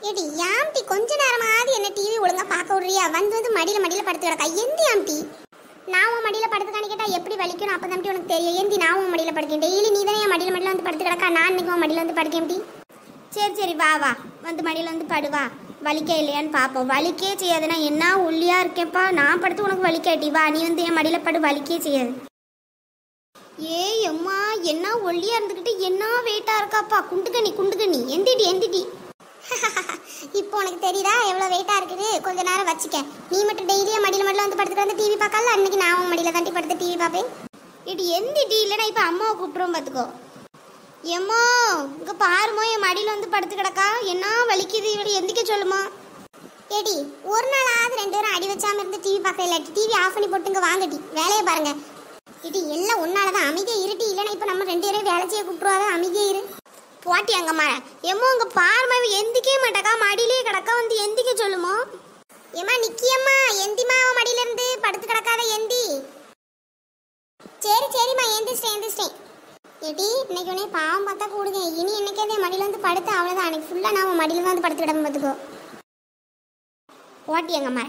ஏடி யாம்டி கொஞ்ச நேரமாவது என்ன டிவி ஒழுங்கா பார்க்க விடுறியா வந்து வந்து மடியில மடியில படுத்து கிடக்கா எந்தி யாம்டி நான் உன் மடியில படுத்துக்கான்னு கேட்டா எப்படி வலிக்கும் அப்போ தான் உனக்கு தெரியும் ஏந்தி நான் உன் மடியில படுக்கேன் டெய்லி நீ தான் என் மடியில மடியில வந்து படுத்து கிடக்கா நான் இன்னைக்கு உன் மடியில வந்து படுக்கேன் சரி சரி வா வா வந்து மடியில வந்து படு வா வலிக்க இல்லையான்னு பார்ப்போம் வலிக்கே செய்யாதுன்னா என்ன ஒல்லியா இருக்கேப்பா நான் படுத்து உனக்கு வலிக்காட்டி வா நீ வந்து என் மடியில படு வலிக்கே செய்யாது ஏய் அம்மா என்ன ஒல்லியா இருந்துக்கிட்டு என்ன வெயிட்டா இருக்காப்பா குண்டுக்கண்ணி குண்டுக்கண்ணி எந்திடி எந்திடி இப்போ உனக்கு தெரியுதா எவ்வளோ வெயிட்டா இருக்குது கொஞ்ச நேரம் வச்சுக்க நீ மட்டும் டெய்லியே மடியில மடியில வந்து படுத்துட்டு வந்து டிவி பார்க்கல அன்னைக்கு நான் உன் மடியில தாண்டி படுத்து டிவி பார்ப்பேன் இடி எந்திடி இல்லைன்னா இப்போ அம்மாவை கூப்பிடுறோம் பார்த்துக்கோ எம்மோ இங்க பாருமோ என் மடியில வந்து படுத்து கிடக்கா என்ன வலிக்குது இவளை எந்திக்க சொல்லுமா ஏடி ஒரு நாளாவது ரெண்டு பேரும் அடி வச்சாம இருந்து டிவி பார்க்க இல்லாட்டி டிவி ஆஃப் பண்ணி போட்டுங்க வாங்கடி வேலையை பாருங்க இது எல்லாம் ஒன்னாலதான் அமைதியா இருட்டி இல்லைன்னா இப்ப நம்ம ரெண்டு பேரும் வேலை செய்ய கூப்பிட்டுருவாத அமைதியா இரு போட்டி அங்கம்மா எம்மோ உங்க பார்வை எந்திக்கவே மாட்டாக்கா மடியிலே கிடக்கா வந்து எந்திக்க சொல்லுமோ ஏமா நிக்கியம்மா எந்திமா அவன் மடியில இருந்து படுத்து கிடக்காத எந்தி சரி சரிம்மா எந்திரிச்சிட்டேன் எந்திரிச்சிட்டேன் ஏடி இன்னைக்கு உனே பாவம் பார்த்தா கூடுங்க இனி என்னைக்காவது என் மடியில வந்து படுத்து அவ்வளவுதான் அன்னைக்கு ஃபுல்லா நான் உன் மடியில தான் வந்து படுத்து கிடப்பேன் பார்த்துக்கோ ஓட்டி அங்கம்மா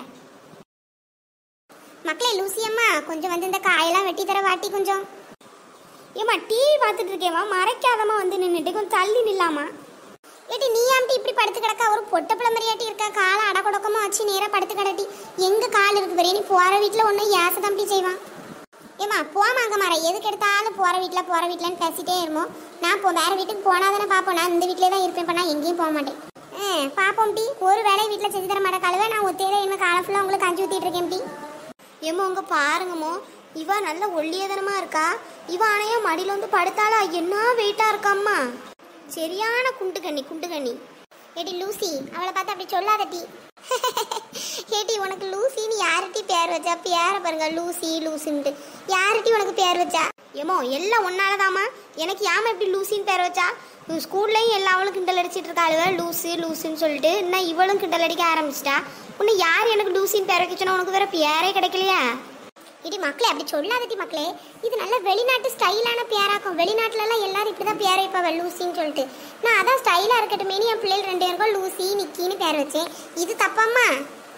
மக்களே லூசி அம்மா கொஞ்சம் வந்து இந்த காயெல்லாம் வெட்டி தர வாட்டி கொஞ்சம் ஏம்மா டிவி பார்த்துட்டு இருக்கேம்மா மறைக்காதம்மா வந்து நின்றுட்டு கொஞ்சம் தள்ளி நில்லாமா ஏட்டி நீ ஆம்டி இப்படி படுத்து கிடக்கா ஒரு பொட்ட பிள்ளை மாதிரியாட்டி இருக்கா காலை அடக்குடக்கமா வச்சு நேரா படுத்து கிடட்டி எங்க கால் இருக்கு பெரிய நீ போற வீட்டுல ஒன்னும் ஏச தம்பி செய்வான் ஏமா போமாங்க மாற எதுக்கு எடுத்தாலும் போற வீட்டுல போற வீட்டுலன்னு பேசிட்டே இருமோம் நான் போ வேற வீட்டுக்கு போனா தானே பாப்போம் நான் இந்த வீட்லயே தான் இருப்பேன் இப்ப நான் எங்கேயும் போக மாட்டேன் ஆ, பாப்போம் டி ஒரு வேலையை வீட்டுல செஞ்சு தர மாட்டேன் கழுவ நான் ஒத்தையில இனிமே காலம் ஃபுல்லா உங்களுக்கு கஞ்சி ஊத்திட்டு இருக்கேன் டி ஏமோ உங்க பாருங்கமோ இவ நல்ல ஒல்லியதனமா இருக்கா இவ ஆனையா மடியில வந்து படுத்தாளா என்ன வெயிட்டா இருக்காம்மா சரியான குண்டு கண்ணி குண்டு கண்ணி ஏடி லூசி அவளை பார்த்து அப்படி சொல்லாதடி ஏடி உனக்கு லூசின்னு யார்ட்டி பேர் வச்சா பேரை பாருங்க லூசி லூசின்ட்டு யார்ட்டி உனக்கு பேர் வச்சா ஏமோ எல்லாம் ஒன்னாலதாம்மா எனக்கு யாம எப்படி லூசின்னு பேர் வச்சா உன் ஸ்கூல்லையும் எல்லா அவளும் கிண்டல் அடிச்சிட்டு இருக்காளுவ லூசு லூசுன்னு சொல்லிட்டு இன்னும் இவளும் கிண்டல் அடிக்க ஆரம்பிச்சிட்டா உன்னை யார் எனக்கு லூசின்னு பேர் வைக்க சொன்னா உனக்கு வேற பேரே கிடைக்கலையா இடி மக்களே அப்படி சொல்லாதடி மக்களே இது நல்ல வெளிநாட்டு ஸ்டைலான பேராக்கும் வெளிநாட்டுல எல்லாம் எல்லாரும் இப்படிதான் பேர் வைப்பாவ லூசின்னு சொல்லிட்டு நான் அதான் ஸ்டைலா இருக்கட்டுமே என் பிள்ளைகள் ரெண்டு பேருக்கும் லூசி நிக்கின்னு பேர் வச்சேன் இது தப்பாம்மா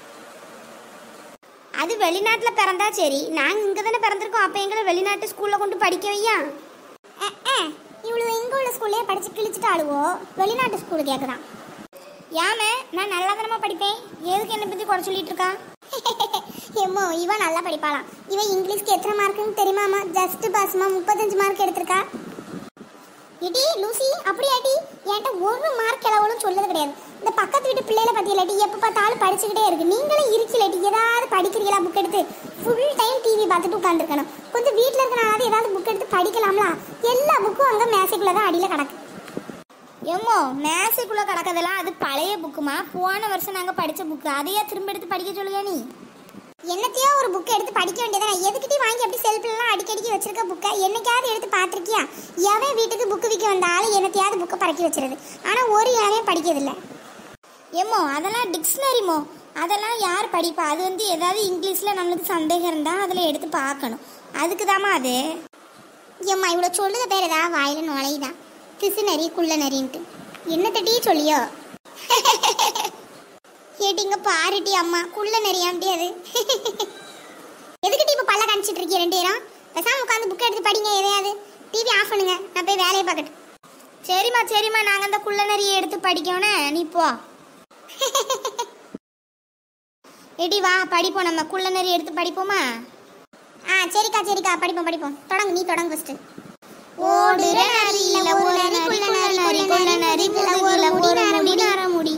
அது வெளிநாட்டுல பிறந்தா சரி நாங்க இங்க தானே பிறந்திருக்கோம் அப்ப எங்களை வெளிநாட்டு ஸ்கூல்ல கொண்டு படிக்க வையா இவ்வளவு எங்க உள்ள ஸ்கூல்லே படிச்சு கிழிச்சிட்டு ஆளுவோ வெளிநாட்டு ஸ்கூல் கேக்குறான் ஏமே நான் நல்லா தானமா படிப்பேன் எதுக்கு என்ன பத்தி குறை சொல்லிட்டு இருக்கா எம்மோ இவன் நல்லா படிப்பாளாம் இவன் இங்கிலீஷ்க்கு எத்தனை மார்க்குன்னு தெரியுமாமா ஜஸ்ட் பாஸ்மா முப்பத்தஞ்சு மார்க் எடுத்திருக்கா இடி லூசி அப்படியாட்டி என்கிட்ட ஒரு மார்க் எவ்வளவு சொல்லது கிடையாது இந்த பக்கத்து வீட்டு பிள்ளைகளை பத்தியலாட்டி எப்ப பார்த்தாலும் படிச்சுக்கிட்டே இருக்கு நீங்களும் இருக்கலாட்டி ஏதாவது படிக்கிறீங்களா புக் எடுத்து ஃபுல் டைம் டிவி பார்த்துட்டு உட்காந்துருக்கணும் கொஞ்சம் வீட்டில் இருக்கனால ஏதாவது புக் எடுத்து படிக்கலாம்ல எல்லா புக்கும் அங்கே மேசைக்குள்ள தான் அடியில் கிடக்கு எம்மோ மேசைக்குள்ள கிடக்கதெல்லாம் அது பழைய புக்குமா போன வருஷம் நாங்க படிச்ச புக்கு அதையா திரும்ப எடுத்து படிக்க சொல்லுங்க நீ என்னத்தையோ ஒரு புக் எடுத்து படிக்க வேண்டியதானே எதுக்கிட்டே வாங்கி அப்படி செல்ஃப்லாம் அடிக்கடிக்கு வச்சிருக்க புக்கை என்னைக்காவது எடுத்து பார்த்துருக்கியா எவன் வீட்டுக்கு புக்கு விற்க வந்தாலும் என்னத்தையாவது புக்கை பறக்கி வச்சிருது ஆனா ஒரு யாரையும் படிக்கிறதில்ல எம்மோ அதெல்லாம் டிக்ஷனரிமோ அதெல்லாம் யார் படிப்பா அது வந்து ஏதாவது இங்கிலீஷ்ல நம்மளுக்கு சந்தேகம் இருந்தா அதுல எடுத்து பார்க்கணும் அதுக்கு தாமா அது ஏம்மா இவ்வளோ சொல்லுத பேர் ஏதாவது வாயில நுழையுதா திசு நரி குள்ள நரின்ட்டு என்ன தட்டியே சொல்லியோ கேட்டிங்க பாருட்டி அம்மா குள்ள நரியாம்டி அது எதுக்கிட்ட இப்போ பல்ல காமிச்சிட்டு இருக்கீங்க ரெண்டு பேரும் பேசாம உட்காந்து புக் எடுத்து படிங்க எதையாவது டிவி ஆஃப் பண்ணுங்க நான் போய் வேலையை பார்க்கட்டும் சரிம்மா சரிம்மா நாங்கள் அந்த குள்ள நரியை எடுத்து படிக்கணும் நீ போ எடி வா படிப்போம் நம்ம குள்ள நரி எடுத்து படிப்போமா ஆ சரிக்கா சரிக்கா படிப்போம் படிப்போம் தொடங்கு நீ தொடங்கு ஃபர்ஸ்ட் ஓடுற நரியில ஒரு நரி குள்ள நரி நரி குள்ள நரி குள்ள ஒரு முடி நர முடி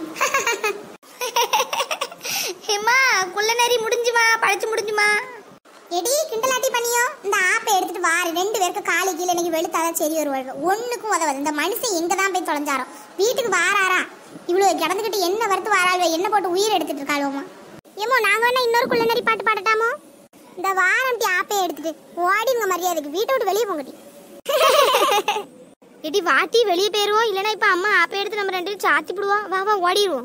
ஹேமா குள்ள நரி முடிஞ்சுமா படிச்சு முடிஞ்சுமா எடி கிண்டலாட்டி பண்ணியோ இந்த ஆப்பை எடுத்துட்டு வாரு ரெண்டு பேருக்கு காலி கீழே இன்னைக்கு வெளுத்தாதான் சரி வருவாங்க ஒண்ணுக்கும் உதவாது இந்த மனுஷன் எங்க தான் போய் தொலைஞ்சாரோ வீட்டுக்கு வாராரா இவ்வளவு கிடந்துக்கிட்டு என்ன வறுத்து வாராளுவ என்ன போட்டு உயிர் எடுத்துட்டு இருக்காளுவோமா ஏமோ நாங்க வேணா இன்னொரு குள்ள நரி பாட்டு பாடட்டாமோ இந்த வாரம்டி ஆப்பையை எடுத்துட்டு ஓடிங்க மரியாதைக்கு வீட்டை விட்டு வெளியே போங்கட்டி எடி வாட்டி வெளியே போயிருவோம் இல்லைன்னா இப்ப அம்மா ஆப்பை எடுத்து நம்ம ரெண்டு பேரும் சாத்தி விடுவோம் வா வா ஓடிடுவோம்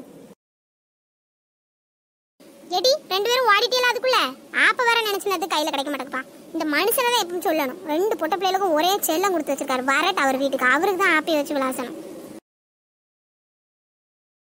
எடி ரெண்டு பேரும் ஓடிட்டீங்களா அதுக்குள்ள ஆப்ப வேற நினைச்சுனது கையில கிடைக்க மாட்டேங்குப்பா இந்த மனுஷனை தான் எப்பவும் சொல்லணும் ரெண்டு பொட்ட பிள்ளைகளுக்கும் ஒரே செல்லம் கொடுத்து வச்சிருக்காரு வரட்டு அவர் வீட்டுக்கு அவருக்கு தான் ஆப்பை வச்சு விளாசணும்